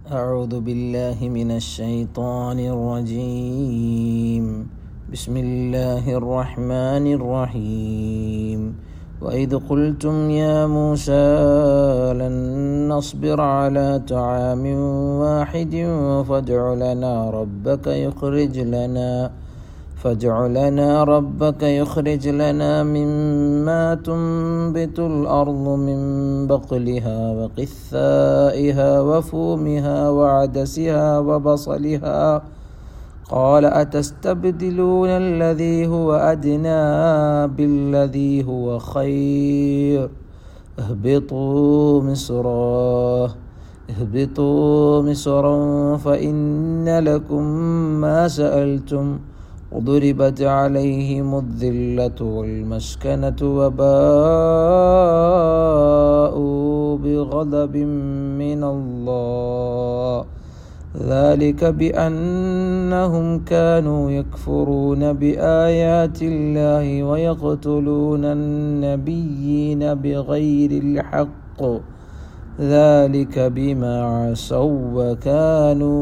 أعوذ بالله من الشيطان الرجيم بسم الله الرحمن الرحيم وإذ قلتم يا موسى لن نصبر على طعام واحد فادع لنا ربك يخرج لنا فادع لنا ربك يخرج لنا مما تنبت الأرض من بقلها وقثائها وفومها وعدسها وبصلها قال أتستبدلون الذي هو أدنى بالذي هو خير اهبطوا مصرا اهبطوا مصرا فإن لكم ما سألتم وضربت عليهم الذلة والمسكنة وباءوا بغضب من الله ذلك بأنهم كانوا يكفرون بآيات الله ويقتلون النبيين بغير الحق ذلك بما عصوا وكانوا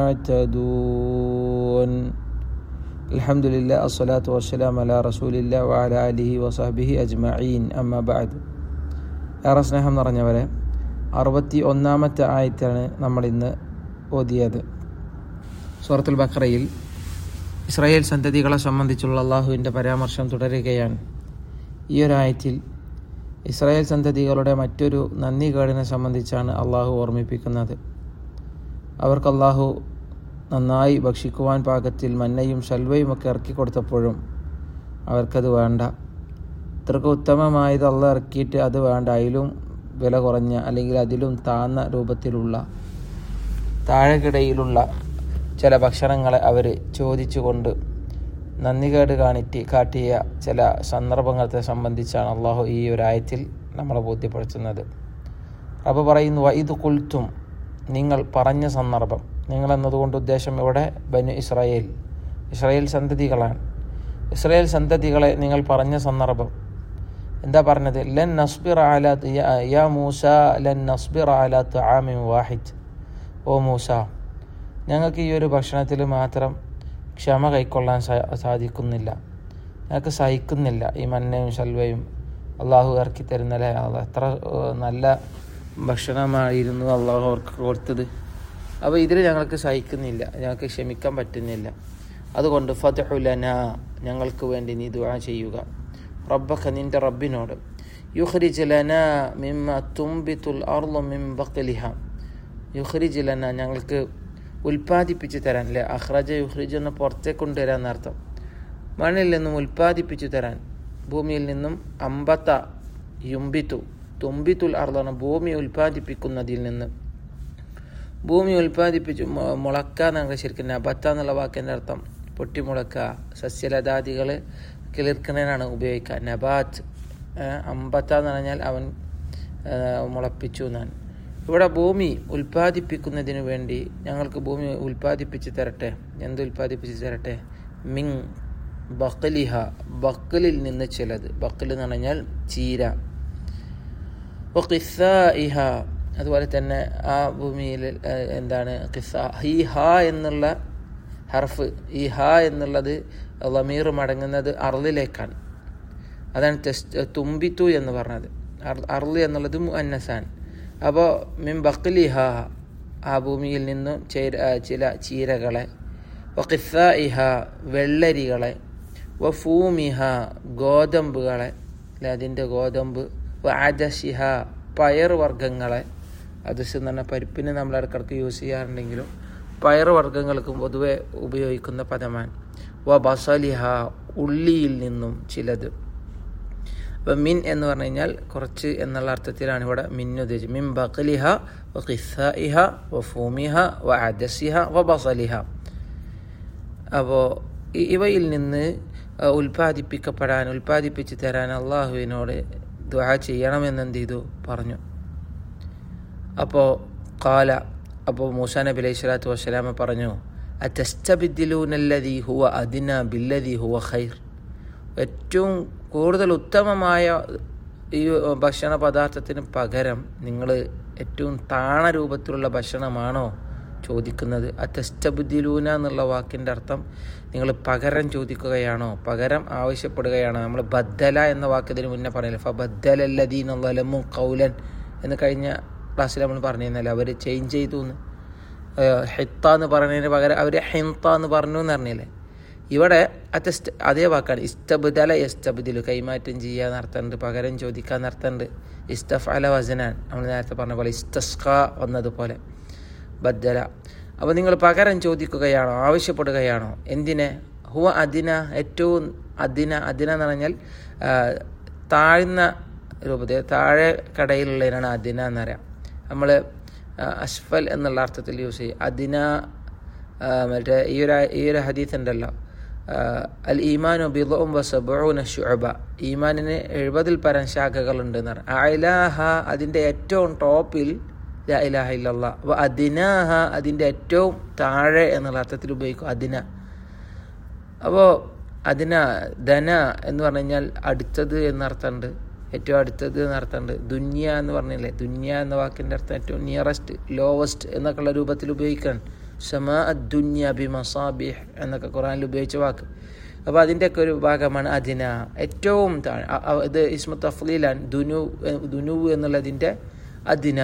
يعتدون الحمد لله الصلاة والسلام على رسول الله وعلى آله وصحبه أجمعين أما بعد ഏറെ സ്നേഹം നിറഞ്ഞവരെ അറുപത്തി ഒന്നാമത്തെ ആയത്താണ് നമ്മളിന്ന് ഓതിയത് സൂറത്തുൽ ബഖറയിൽ ഇസ്രായേൽ സന്തതികളെ സംബന്ധിച്ചുള്ള അള്ളാഹുവിൻ്റെ പരാമർശം തുടരുകയാണ് ഈ ഒരു ആയത്തിൽ ഇസ്രായേൽ സന്തതികളുടെ മറ്റൊരു നന്ദി കേടിനെ സംബന്ധിച്ചാണ് അള്ളാഹു ഓർമ്മിപ്പിക്കുന്നത് അവർക്ക് അള്ളാഹു നന്നായി ഭക്ഷിക്കുവാൻ പാകത്തിൽ മന്നയും ശൽവയും ഒക്കെ ഇറക്കി കൊടുത്തപ്പോഴും അവർക്കത് വേണ്ട ഇത്രക്ക് ഉത്തമമായത് അള്ള ഇറക്കിയിട്ട് അത് വേണ്ട അതിലും വില കുറഞ്ഞ അല്ലെങ്കിൽ അതിലും താന്ന രൂപത്തിലുള്ള താഴെക്കിടയിലുള്ള ചില ഭക്ഷണങ്ങളെ അവർ ചോദിച്ചുകൊണ്ട് നന്ദികേട് കാണിട്ട് കാട്ടിയ ചില സന്ദർഭങ്ങളെ സംബന്ധിച്ചാണ് അള്ളാഹു ഈ ഒരു ആയത്തിൽ നമ്മളെ ബോധ്യപ്പെടുത്തുന്നത് അപ്പോൾ പറയുന്നു വൈദ് കുൽത്തും നിങ്ങൾ പറഞ്ഞ സന്ദർഭം നിങ്ങൾ എന്നതുകൊണ്ട് ഉദ്ദേശം ഇവിടെ ബനു ഇസ്രായേൽ ഇസ്രായേൽ സന്തതികളാണ് ഇസ്രായേൽ സന്തതികളെ നിങ്ങൾ പറഞ്ഞ സന്ദർഭം എന്താ പറഞ്ഞത് ലൻ നസ്ബിർ ആല യാ മൂസ ലൻ നസ്ബിർ ആല ആമിൻ വാഹിദ് ഓ മൂസ ഞങ്ങൾക്ക് ഈ ഒരു ഭക്ഷണത്തിൽ മാത്രം ക്ഷമ കൈക്കൊള്ളാൻ സാധിക്കുന്നില്ല ഞങ്ങൾക്ക് സഹിക്കുന്നില്ല ഈ മന്നയും ശൽവയും അള്ളാഹു ഇറക്കി തരുന്നല്ലേ എത്ര നല്ല ഭക്ഷണമായിരുന്നു അള്ളാഹു അവർക്ക് കൊടുത്തത് അപ്പോൾ ഇതിൽ ഞങ്ങൾക്ക് സഹിക്കുന്നില്ല ഞങ്ങൾക്ക് ക്ഷമിക്കാൻ പറ്റുന്നില്ല അതുകൊണ്ട് ഫതഹുലന ഞങ്ങൾക്ക് വേണ്ടി നീ ദുആ ചെയ്യുക റബ്ബക്ക നിൻ്റെ റബ്ബിനോട് യുഹ്രിജ് ലന മിമ്മ തുംബിത്തുൽ അർളു മിം ബഖലിഹ യുഹ്രിജ് ലന ഞങ്ങൾക്ക് ഉൽപ്പാദിപ്പിച്ച് തരാൻ അല്ലേ അഹ്റജ യുഹ്രിജ് എന്ന് പുറത്തേക്ക് കൊണ്ടുവരാൻ അർത്ഥം മണ്ണിൽ നിന്നും ഉൽപ്പാദിപ്പിച്ചു തരാൻ ഭൂമിയിൽ നിന്നും അമ്പത്ത യുംബിത്തു തുമ്പിത്തുൽ അർളാണ് ഭൂമി ഉൽപ്പാദിപ്പിക്കുന്നതിൽ നിന്ന് ഭൂമി ഉൽപ്പാദിപ്പിച്ചു മുളക്ക എന്നാണ് ശരിക്കും നബത്ത എന്നുള്ള വാക്കിൻ്റെ അർത്ഥം പൊട്ടിമുളക്ക സസ്യലതാദികൾ കിളിർക്കുന്നതിനാണ് ഉപയോഗിക്കുക നബാത്ത് അമ്പത്ത എന്ന് പറഞ്ഞാൽ അവൻ മുളപ്പിച്ചു എന്നാണ് ഇവിടെ ഭൂമി ഉൽപ്പാദിപ്പിക്കുന്നതിന് വേണ്ടി ഞങ്ങൾക്ക് ഭൂമി ഉൽപ്പാദിപ്പിച്ച് തരട്ടെ എന്ത് ഉൽപ്പാദിപ്പിച്ച് തരട്ടെ മിങ് ബക്കലിഹ ബക്കലിൽ നിന്ന് ചിലത് ബക്കൽ എന്ന് പറഞ്ഞാൽ ചീര ഇഹ അതുപോലെ തന്നെ ആ ഭൂമിയിൽ എന്താണ് കിസ്സ ഈ ഹ എന്നുള്ള ഹർഫ് ഈ ഹ എന്നുള്ളത് ലമീർ മടങ്ങുന്നത് അർലിലേക്കാണ് അതാണ് ടെസ്റ്റ് തുമ്പിത്തു എന്ന് പറഞ്ഞത് അർലി എന്നുള്ളത് മുഅന്നസാൻ അപ്പോൾ മിൻ ബക്ലിഹ ആ ഭൂമിയിൽ നിന്നും ചില ചീരകളെ വക്കിസ്സ ഇഹ വെള്ളരികളെ വ ഫൂമിഹ ഗോതമ്പുകളെ അല്ലെ അതിൻ്റെ ഗോതമ്പ് വ അജഷിഹ പയർ വർഗ്ഗങ്ങളെ അതസ് എന്ന് പറഞ്ഞാൽ പരിപ്പിന് നമ്മൾ ഇടക്കിടക്ക് യൂസ് ചെയ്യാറുണ്ടെങ്കിലും പയർ വർഗ്ഗങ്ങൾക്കും പൊതുവെ ഉപയോഗിക്കുന്ന പദമാണ് വ ബസലിഹ ഉള്ളിയിൽ നിന്നും ചിലത് അപ്പം മിൻ എന്ന് പറഞ്ഞു കഴിഞ്ഞാൽ കുറച്ച് എന്നുള്ള അർത്ഥത്തിലാണ് ഇവിടെ മിൻ ഉദ്ദേശിച്ചത് മിൻ ബഖലിഹ വ ഖിസ്സഇഹ വ ഫൂമിഹ വ അദസിഹ വ ബസലിഹ അപ്പോൾ ഇവയിൽ നിന്ന് ഉൽപ്പാദിപ്പിക്കപ്പെടാൻ ഉൽപ്പാദിപ്പിച്ച് തരാൻ അള്ളാഹുവിനോട് ദ്വാ ചെയ്യണമെന്ന് എന്ത് ചെയ്തു പറഞ്ഞു അപ്പോൾ കാല അപ്പോൾ മൂസാ നബി അലൈഹി സ്വലാത്തു വസ്സലാമ പറഞ്ഞു അറ്റസ്റ്റബിദ്ദിലൂനല്ലതി ഹുവ അദിന ബില്ലതി ഹുവ ഖൈർ ഏറ്റവും കൂടുതൽ ഉത്തമമായ ഈ ഭക്ഷണ പദാർത്ഥത്തിന് പകരം നിങ്ങൾ ഏറ്റവും താണ രൂപത്തിലുള്ള ഭക്ഷണമാണോ ചോദിക്കുന്നത് അത്തസ്റ്റബുദ്ദിലൂന എന്നുള്ള വാക്കിൻ്റെ അർത്ഥം നിങ്ങൾ പകരം ചോദിക്കുകയാണോ പകരം ആവശ്യപ്പെടുകയാണോ നമ്മൾ ബദ്ദല എന്ന വാക്കിന് മുന്നേ പറഞ്ഞില്ല ഫ ബദ്ദലല്ലദീൻ ലമു കൗലൻ എന്ന് കഴിഞ്ഞ ക്ലാസ്സിൽ നമ്മൾ പറഞ്ഞിരുന്നല്ലോ അവർ ചേഞ്ച് ചെയ്തു എന്ന് ഹിത്ത എന്ന് പറഞ്ഞതിന് പകരം അവർ ഹിന്ത എന്ന് പറഞ്ഞു എന്ന് പറഞ്ഞില്ലേ ഇവിടെ അറ്റസ്റ്റ് അതേ വാക്കാണ് ഇസ്തബുദല ഇസ്തബുദിലു കൈമാറ്റം ചെയ്യാൻ അർത്ഥമുണ്ട് പകരം ചോദിക്കാൻ അർത്ഥമുണ്ട് ഇസ്തഫ് അല വസനാൻ നമ്മൾ നേരത്തെ പറഞ്ഞ പോലെ ഇസ്തസ്ക വന്നതുപോലെ ബദ്ദല അപ്പോൾ നിങ്ങൾ പകരം ചോദിക്കുകയാണോ ആവശ്യപ്പെടുകയാണോ എന്തിനെ ഹുവ അദിന ഏറ്റവും അദിന അദിന എന്ന് പറഞ്ഞാൽ താഴ്ന്ന രൂപത്തിൽ താഴെ കടയിലുള്ളതിനാണ് അദിന എന്ന് പറയാം നമ്മൾ അഷ്ഫൽ എന്നുള്ള അർത്ഥത്തിൽ യൂസ് ചെയ്യും അദിന മറ്റേ ഈ ഒരു ഈ ഒരു ഹദീത്ത് ഉണ്ടല്ലോ അൽ ഈമാനു ബിദും വസബൂന ഷുഅബ ഈമാനിന് എഴുപതിൽ പരം ശാഖകളുണ്ട് എന്ന് പറഞ്ഞു അലാഹ അതിൻ്റെ ഏറ്റവും ടോപ്പിൽ ലാ ഇലാഹ ഇല്ലല്ലാ വ അദിനാഹ അതിൻ്റെ ഏറ്റവും താഴെ എന്നുള്ള അർത്ഥത്തിൽ ഉപയോഗിക്കും അദിന അപ്പോൾ അതിന ധന എന്ന് പറഞ്ഞു കഴിഞ്ഞാൽ അടുത്തത് എന്നർത്ഥമുണ്ട് ഏറ്റവും അടുത്തത് എന്നർത്ഥമുണ്ട് ദുന്യ എന്ന് പറഞ്ഞില്ലേ ദുന്യ എന്ന വാക്കിൻ്റെ അർത്ഥം ഏറ്റവും നിയറസ്റ്റ് ലോവസ്റ്റ് എന്നൊക്കെയുള്ള രൂപത്തിൽ ഉപയോഗിക്കാൻ ഷമാ ദുന്യ ബി മസാബിഹ് എന്നൊക്കെ ഖുറാനിൽ ഉപയോഗിച്ച വാക്ക് അപ്പോൾ അതിൻ്റെയൊക്കെ ഒരു ഭാഗമാണ് അതിന ഏറ്റവും താഴെ ഇത് ഇസ്മത്ത് അഫ്ലീലാണ് ദുനു ദുനു എന്നുള്ളതിൻ്റെ അതിന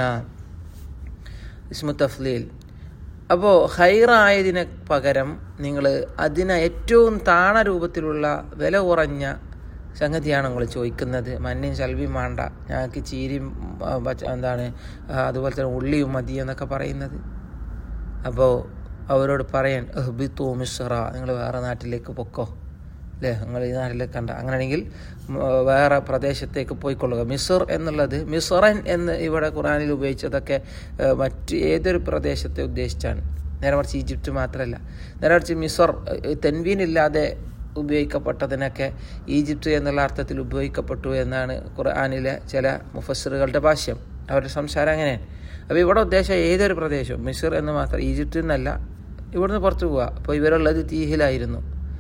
ഇസ്മത്ത് അഫ്ലീൽ അപ്പോൾ ഹൈറായതിന് പകരം നിങ്ങൾ അതിനെ ഏറ്റവും താണ രൂപത്തിലുള്ള വില കുറഞ്ഞ സംഗതിയാണ് നിങ്ങൾ ചോദിക്കുന്നത് മഞ്ഞയും ചൽവിയും വേണ്ട ഞങ്ങൾക്ക് ചീരിയും എന്താണ് അതുപോലെ തന്നെ ഉള്ളിയും മതി എന്നൊക്കെ പറയുന്നത് അപ്പോൾ അവരോട് പറയാൻ എഹ്ബിത്തു മിസ്റ നിങ്ങൾ വേറെ നാട്ടിലേക്ക് പൊക്കോ അല്ലേ നിങ്ങൾ ഈ നാട്ടിലേക്ക് കണ്ട അങ്ങനെയാണെങ്കിൽ വേറെ പ്രദേശത്തേക്ക് പോയിക്കൊള്ളുക മിസർ എന്നുള്ളത് മിസറൻ എന്ന് ഇവിടെ ഖുറാനിൽ ഉപയോഗിച്ചതൊക്കെ മറ്റ് ഏതൊരു പ്രദേശത്തെ ഉദ്ദേശിച്ചാണ് നേരെ മറിച്ച് ഈജിപ്റ്റ് മാത്രമല്ല നേരെ മറിച്ച് മിസർ തെൻവീനില്ലാതെ ഉപയോഗിക്കപ്പെട്ടതിനൊക്കെ ഈജിപ്റ്റ് എന്നുള്ള അർത്ഥത്തിൽ ഉപയോഗിക്കപ്പെട്ടു എന്നാണ് ഖുർആാനിലെ ചില മുഫസറുകളുടെ ഭാഷ്യം അവരുടെ സംസാരം അങ്ങനെയാണ് അപ്പോൾ ഇവിടെ ഉദ്ദേശം ഏതൊരു പ്രദേശവും മിസർ എന്ന് മാത്രം ഈജിപ്തിൽ നിന്നല്ല ഇവിടുന്ന് പുറത്തു പോവുക അപ്പോൾ ഇവരുള്ളത് തീഹിലായിരുന്നു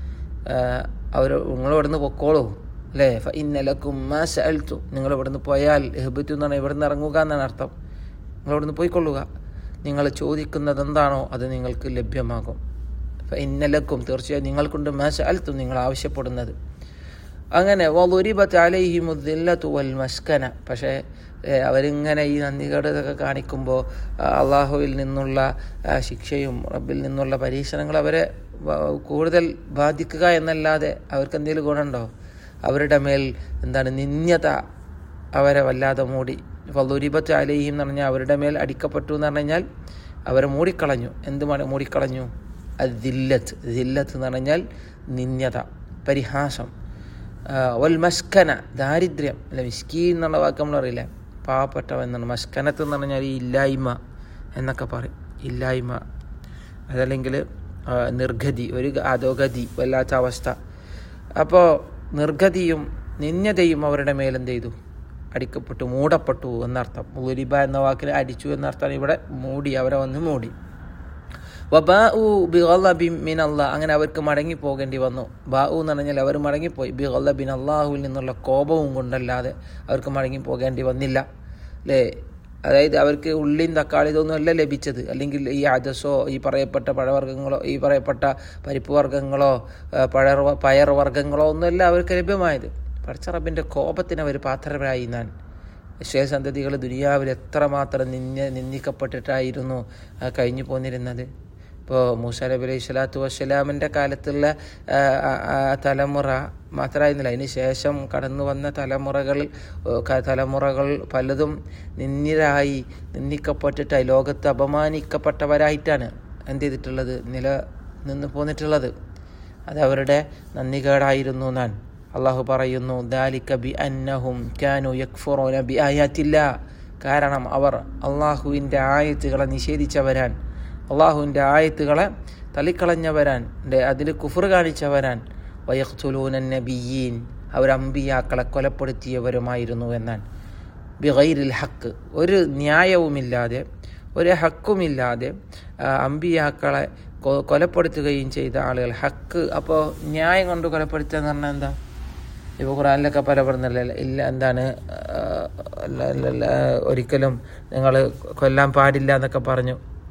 അവർ നിങ്ങൾ ഇവിടുന്ന് പൊക്കോളൂ അല്ലേ ഇന്നലക്കും മാസൽത്തു നിങ്ങൾ ഇവിടുന്ന് പോയാൽ എഹബത്തു എന്നാണ് ഇവിടുന്ന് ഇറങ്ങുക എന്നാണ് അർത്ഥം നിങ്ങൾ ഇവിടുന്ന് പോയിക്കൊള്ളുക നിങ്ങൾ ചോദിക്കുന്നത് എന്താണോ അത് നിങ്ങൾക്ക് ലഭ്യമാകും ഇന്നലക്കും തീർച്ചയായും നിങ്ങൾക്കുണ്ട് മാസൽത്തും നിങ്ങൾ ആവശ്യപ്പെടുന്നത് അങ്ങനെ വലുരിബത്ത് അലൈഹിമുദ്ദില്ലത്തു വൽ മസ്കന പക്ഷേ അവരിങ്ങനെ ഈ നന്ദികേട് ഇതൊക്കെ കാണിക്കുമ്പോൾ അള്ളാഹുവിൽ നിന്നുള്ള ശിക്ഷയും റബ്ബിൽ നിന്നുള്ള പരീക്ഷണങ്ങൾ അവരെ കൂടുതൽ ബാധിക്കുക എന്നല്ലാതെ അവർക്ക് എന്തെങ്കിലും ഗുണമുണ്ടോ അവരുടെ മേൽ എന്താണ് നിന്യത അവരെ വല്ലാതെ മൂടി ഫലുരിബത്ത് അലൈഹിം എന്ന് പറഞ്ഞാൽ അവരുടെ മേൽ അടിക്കപ്പെട്ടു എന്ന് പറഞ്ഞു കഴിഞ്ഞാൽ അവരെ മൂടിക്കളഞ്ഞു എന്ത് മൂടിക്കളഞ്ഞു അത് ദില്ലത്ത് ദില്ലത്ത് എന്ന് പറഞ്ഞാൽ നിന്യത പരിഹാസം വൽ മസ്കന ദാരിദ്ര്യം അല്ല മിസ്കീൻ എന്നുള്ള വാക്ക് നമ്മൾ അറിയില്ല പാവപ്പെട്ടവൻ എന്നാണ് മസ്കനത്ത് എന്ന് പറഞ്ഞാൽ ഈ ഇല്ലായ്മ എന്നൊക്കെ പറയും ഇല്ലായ്മ അതല്ലെങ്കിൽ നിർഗതി ഒരു അധോഗതി വല്ലാത്ത അവസ്ഥ അപ്പോൾ നിർഗതിയും നിന്യതയും അവരുടെ മേലെന്ത് ചെയ്തു അടിക്കപ്പെട്ടു മൂടപ്പെട്ടു എന്നർത്ഥം മുലിബ എന്ന വാക്കിന് അടിച്ചു എന്നർത്ഥമാണ് ഇവിടെ മൂടി അവരെ വന്ന് മൂടി വബാഉ ബിഗല്ലബിൻ മിൻ അള്ളാഹ് അങ്ങനെ അവർക്ക് മടങ്ങി പോകേണ്ടി വന്നു ബാഉ എന്ന് പറഞ്ഞാൽ അവർ മടങ്ങിപ്പോയി ബിഗല്ലബിൻ അള്ളാഹുവിൽ നിന്നുള്ള കോപവും കൊണ്ടല്ലാതെ അവർക്ക് മടങ്ങി പോകേണ്ടി വന്നില്ല അല്ലേ അതായത് അവർക്ക് ഉള്ളിയും തക്കാളി ഇതൊന്നുമല്ല ലഭിച്ചത് അല്ലെങ്കിൽ ഈ അജസോ ഈ പറയപ്പെട്ട പഴവർഗ്ഗങ്ങളോ ഈ പറയപ്പെട്ട പരിപ്പ് വർഗ്ഗങ്ങളോ പഴർ പയർ വർഗ്ഗങ്ങളോ ഒന്നുമല്ല അവർക്ക് ലഭ്യമായത് പടച്ചറബിൻ്റെ കോപത്തിന് അവർ പാത്രരായി ഞാൻ വിശ്വസന്തതികൾ ദുനിയാവിൽ എത്രമാത്രം നിന്യ നിന്ദിക്കപ്പെട്ടിട്ടായിരുന്നു കഴിഞ്ഞു പോന്നിരുന്നത് ഇപ്പോൾ മൂസ നബി അലൈഹി സ്വലാത്തു വസ്സലാമിൻ്റെ കാലത്തുള്ള തലമുറ മാത്രമായിരുന്നില്ല അതിന് ശേഷം കടന്നു വന്ന തലമുറകൾ തലമുറകൾ പലതും നിന്ദിരായി നിന്ദിക്കപ്പെട്ടിട്ടായി ലോകത്ത് അപമാനിക്കപ്പെട്ടവരായിട്ടാണ് എന്ത് ചെയ്തിട്ടുള്ളത് നില നിന്ന് പോന്നിട്ടുള്ളത് അത് അവരുടെ നന്ദികേടായിരുന്നു ഞാൻ അള്ളാഹു പറയുന്നു ദാലിക ബി അന്നഹും ക്യാനു യക്ഫുറോന ബി ആയാത്തില്ല കാരണം അവർ അള്ളാഹുവിൻ്റെ ആയത്തുകളെ നിഷേധിച്ചവരാൻ അള്ളാഹുവിൻ്റെ ആയത്തുകളെ തള്ളിക്കളഞ്ഞവരാൻ അതിൽ കുഫർ കാണിച്ചവരാൻ വയഖ്തുലൂനൻ നബിയീൻ അവർ അമ്പിയാക്കളെ കൊലപ്പെടുത്തിയവരുമായിരുന്നു എന്നാണ് ബിഗൈരിൽ ഹക്ക് ഒരു ന്യായവുമില്ലാതെ ഒരു ഹക്കുമില്ലാതെ അമ്പിയാക്കളെ കൊലപ്പെടുത്തുകയും ചെയ്ത ആളുകൾ ഹക്ക് അപ്പോൾ ന്യായം കൊണ്ട് കൊലപ്പെടുത്തുക എന്ന് പറഞ്ഞാൽ എന്താ ഇപ്പോൾ ഖുറാനിലൊക്കെ പല പറഞ്ഞില്ല ഇല്ല എന്താണ് ഒരിക്കലും നിങ്ങൾ കൊല്ലാൻ പാടില്ല എന്നൊക്കെ പറഞ്ഞു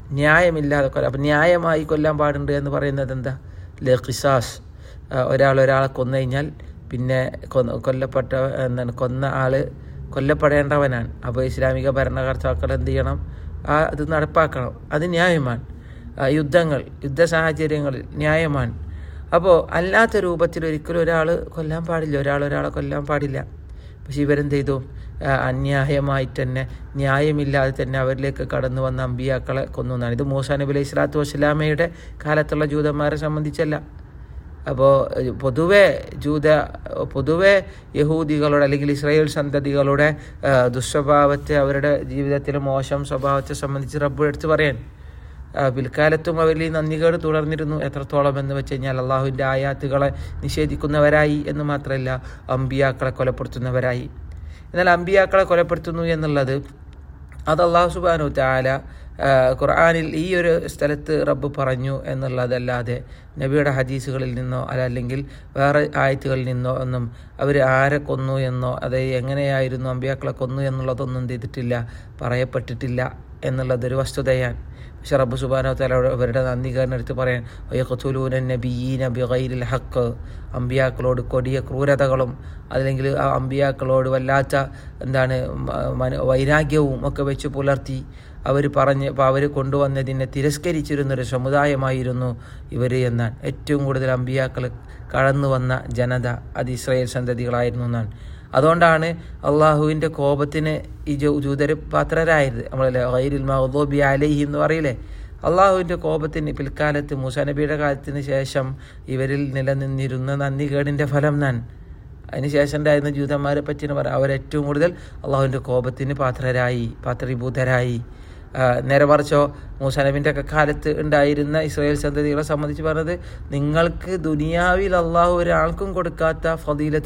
ന്യായമില്ലാതെ കൊല്ലാം അപ്പം ന്യായമായി കൊല്ലാൻ പാടുണ്ട് എന്ന് പറയുന്നത് എന്താ ലെ ഖിസാസ് ഒരാൾ ഒരാളെ കൊന്നു കഴിഞ്ഞാൽ പിന്നെ കൊന്ന കൊല്ലപ്പെട്ട എന്താണ് കൊന്ന ആൾ കൊല്ലപ്പെടേണ്ടവനാണ് അപ്പോൾ ഇസ്ലാമിക ഭരണകർത്താക്കൾ എന്ത് ചെയ്യണം ആ അത് നടപ്പാക്കണം അത് ന്യായമാണ് ആ, യുദ്ധങ്ങൾ യുദ്ധ സാഹചര്യങ്ങളിൽ ന്യായമാണ് അപ്പോൾ അല്ലാത്ത രൂപത്തിൽ ഒരിക്കലും ഒരാൾ കൊല്ലാൻ പാടില്ല ഒരാൾ ഒരാളെ കൊല്ലാൻ പാടില്ല പക്ഷെ ഇവരെന്ത് ചെയ്തു ആ, അന്യായമായിട്ട് തന്നെ ന്യായമില്ലാതെ തന്നെ അവരിലേക്ക് കടന്നു വന്ന അമ്പിയാക്കളെ കൊന്നു എന്നാണ് ഇത് മൂസാ നബി അലൈഹി സ്വലാത്തു വസ്സലാമയുടെ കാലത്തുള്ള ജൂതന്മാരെ സംബന്ധിച്ചല്ല അപ്പോൾ പൊതുവെ ജൂത പൊതുവെ യഹൂദികളുടെ അല്ലെങ്കിൽ ഇസ്രായേൽ സന്തതികളുടെ ആ, ദുസ്വഭാവത്തെ അവരുടെ ജീവിതത്തിലെ മോശം സ്വഭാവത്തെ സംബന്ധിച്ച് റബ്ബ് എടുത്ത് പറയാൻ ആ, പിൽക്കാലത്തും അവരിൽ ഈ നന്ദികേട് തുടർന്നിരുന്നു എത്രത്തോളം എന്ന് വെച്ച് കഴിഞ്ഞാൽ അള്ളാഹുവിൻ്റെ ആയാത്തുകളെ നിഷേധിക്കുന്നവരായി എന്ന് മാത്രമല്ല അമ്പിയാക്കളെ കൊലപ്പെടുത്തുന്നവരായി എന്നാൽ അമ്പിയാക്കളെ കൊലപ്പെടുത്തുന്നു എന്നുള്ളത് അത് അള്ളാഹു സുബാനു താല ഖുർആാനിൽ ഈ ഒരു സ്ഥലത്ത് റബ്ബ് പറഞ്ഞു എന്നുള്ളതല്ലാതെ നബിയുടെ ഹദീസുകളിൽ നിന്നോ അല്ല അല്ലെങ്കിൽ വേറെ ആയത്തുകളിൽ നിന്നോ ഒന്നും അവർ ആരെ കൊന്നു എന്നോ അത് എങ്ങനെയായിരുന്നു അമ്പിയാക്കളെ കൊന്നു എന്നുള്ളതൊന്നും എന്ത് ചെയ്തിട്ടില്ല പറയപ്പെട്ടിട്ടില്ല എന്നുള്ളതൊരു വസ്തുതയാണ് പക്ഷെ റബ്ബ് സുബാനോ തല അവരുടെ നന്ദികാരനെടുത്ത് പറയാൻ വയ്യഖത്തുലൂന നബിയീന ബിഗൈരിൽ ഹക്ക് അമ്പിയാക്കളോട് കൊടിയ ക്രൂരതകളും അല്ലെങ്കിൽ ആ അമ്പിയാക്കളോട് വല്ലാത്ത എന്താണ് മ- മന വൈരാഗ്യവും ഒക്കെ വെച്ച് പുലർത്തി അവർ പറഞ്ഞ് അപ്പോൾ അവർ കൊണ്ടുവന്നതിനെ തിരസ്കരിച്ചിരുന്നൊരു സമുദായമായിരുന്നു ഇവർ എന്നാണ് ഏറ്റവും കൂടുതൽ അമ്പിയാക്കൾ കടന്നു വന്ന ജനത അത് ഇസ്രായേൽ സന്തതികളായിരുന്നു എന്നാണ് അതുകൊണ്ടാണ് അള്ളാഹുവിൻ്റെ കോപത്തിന് ഈ ജൂ ജൂതര് പാത്രരായത് നമ്മളല്ലേ ഗൈരിൽ മഹദോബി അലഹി എന്ന് പറയില്ലേ അള്ളാഹുവിൻ്റെ കോപത്തിന് പിൽക്കാലത്ത് മൂസാ നബിയുടെ കാലത്തിന് ശേഷം ഇവരിൽ നിലനിന്നിരുന്ന നന്ദികേടിൻ്റെ ഫലം ഞാൻ അതിനുശേഷം ഉണ്ടായിരുന്ന ജൂതന്മാരെ പറ്റിയാണ് പറയാം അവരേറ്റവും കൂടുതൽ അള്ളാഹുവിൻ്റെ കോപത്തിന് പാത്രരായി പാത്രീഭൂതരായി ആ, നേരെ മറിച്ചോ മൂസനബിൻ്റെ ഒക്കെ കാലത്ത് ഉണ്ടായിരുന്ന ഇസ്രായേൽ സന്തതികളെ സംബന്ധിച്ച് പറഞ്ഞത് നിങ്ങൾക്ക് ദുനിയാവിൽ അള്ളാഹു ഒരാൾക്കും കൊടുക്കാത്ത ഫദീലത്ത്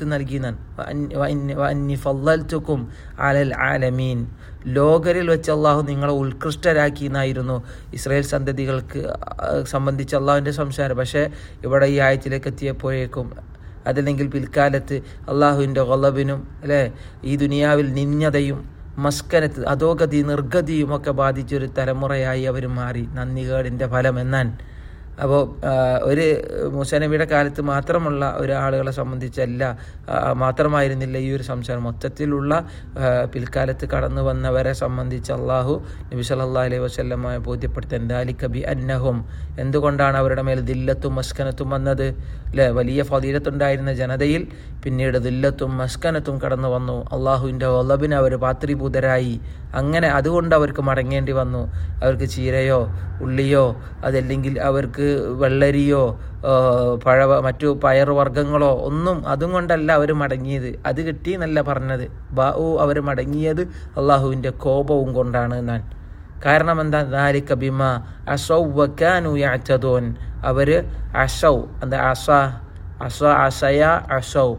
നൽകിയെന്നാണ് ഫല്ലൽത്തുക്കും അലൽ ആലമീൻ ലോകരിൽ വെച്ച് അള്ളാഹു നിങ്ങളെ ഉത്കൃഷ്ടരാക്കി എന്നായിരുന്നു ഇസ്രായേൽ സന്തതികൾക്ക് ആ, സംബന്ധിച്ച് അള്ളാഹുവിൻ്റെ സംസാരം പക്ഷേ ഇവിടെ ഈ ആയത്തിലേക്ക് എത്തിയപ്പോഴേക്കും അതല്ലെങ്കിൽ പിൽക്കാലത്ത് അള്ളാഹുവിൻ്റെ കൊലബിനും അല്ലേ ഈ ദുനിയാവിൽ നിന്യതയും മസ്കനത്ത് അധോഗതി നിർഗതിയും ഒക്കെ ബാധിച്ചൊരു തലമുറയായി അവർ മാറി നന്ദികേടിൻ്റെ ഫലം എന്നാൻ അപ്പോൾ ഒരു മുസനബിയുടെ കാലത്ത് മാത്രമുള്ള ഒരാളുകളെ സംബന്ധിച്ചല്ല ആ, മാത്രമായിരുന്നില്ല ഈ ഒരു സംസാരം മൊത്തത്തിലുള്ള ആ, പിൽക്കാലത്ത് കടന്നു വന്നവരെ സംബന്ധിച്ച് അള്ളാഹു നബി സല്ലാ അലൈഹി വസ്ലമ ബോധ്യപ്പെടുത്താൻ ദാലിക ബി അന്നഹും എന്തുകൊണ്ടാണ് അവരുടെ മേൽ ദില്ലത്തും മസ്കനത്തും വന്നത് അല്ലേ വലിയ ഫതീലത്തുണ്ടായിരുന്ന ജനതയിൽ പിന്നീട് ദില്ലത്തും മസ്കനത്തും കടന്നു വന്നു അള്ളാഹുവിൻ്റെ ഒലബിന് അവർ പാത്രീഭൂതരായി അങ്ങനെ അതുകൊണ്ട് അവർക്ക് മടങ്ങേണ്ടി വന്നു അവർക്ക് ചീരയോ ഉള്ളിയോ അതല്ലെങ്കിൽ അവർക്ക് വെള്ളരിയോ ആ, പഴ മറ്റു പയറുവർഗ്ഗങ്ങളോ ഒന്നും അതും കൊണ്ടല്ല അവർ മടങ്ങിയത് അത് കിട്ടി എന്നല്ല പറഞ്ഞത് ബാ ഓ അവർ മടങ്ങിയത് അള്ളാഹുവിൻ്റെ കോപവും കൊണ്ടാണ് എന്നാണ് കാരണം എന്താ ദാലിക ബിമ അസൗ വക്കാനു യാച്ചതോൻ അവർ അസൗ എന്താ അസ അസ അസയ അസൗ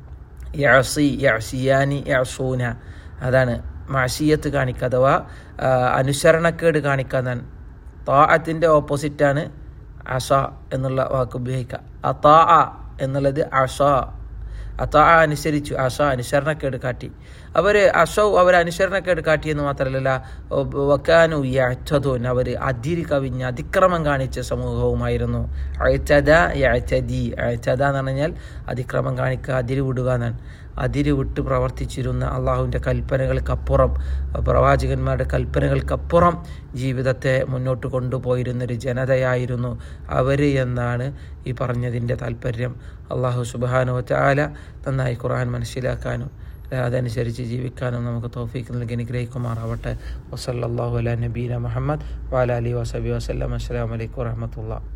യഅസി യഅസിയാനി യഅസൂന അതാണ് മാഷിയത്ത് കാണിക്കുക അഥവാ ആ, അനുസരണക്കേട് കാണിക്കാൻ താഅത്തിൻ്റെ ഓപ്പോസിറ്റാണ് അസ എന്നുള്ള വാക്ക് ഉപയോഗിക്കുക അതാ എന്നുള്ളത് അസ അതാ അനുസരിച്ചു അസ അനുസരണക്കേട് കാട്ടി അവർ അസൗ അവർ അനുസരണക്കേട് കാട്ടിയെന്ന് മാത്രമല്ല വക്കാനു യഅ്തദൂൻ അവർ അതിരി കവിഞ്ഞ് അതിക്രമം കാണിച്ച സമൂഹവുമായിരുന്നു അഴ്ചത യഅ്തദി അഴ്ചത എന്ന് പറഞ്ഞാൽ അതിക്രമം കാണിക്കുക അതിരി വിടുക എന്നാണ് അതിരി വിട്ട് പ്രവർത്തിച്ചിരുന്ന അള്ളാഹുവിൻ്റെ കൽപ്പനകൾക്കപ്പുറം പ്രവാചകന്മാരുടെ കൽപ്പനകൾക്കപ്പുറം ജീവിതത്തെ മുന്നോട്ട് കൊണ്ടുപോയിരുന്നൊരു ജനതയായിരുന്നു അവർ എന്നാണ് ഈ പറഞ്ഞതിൻ്റെ താല്പര്യം അള്ളാഹു സുബാനു ചാല നന്നായി ഖുർആൻ മനസ്സിലാക്കാനും അതനുസരിച്ച് ജീവിക്കാനും നമുക്ക് തോഫീക്ക് നൽകി അനുഗ്രഹിക്കുമാറാവട്ടെ വസല്ലാഹു അല നബീന മുഹമ്മദ് വാല അലി വസബി വസ്ലാം അസ്സാം വലൈക്കും വാഹമത്തുള്ള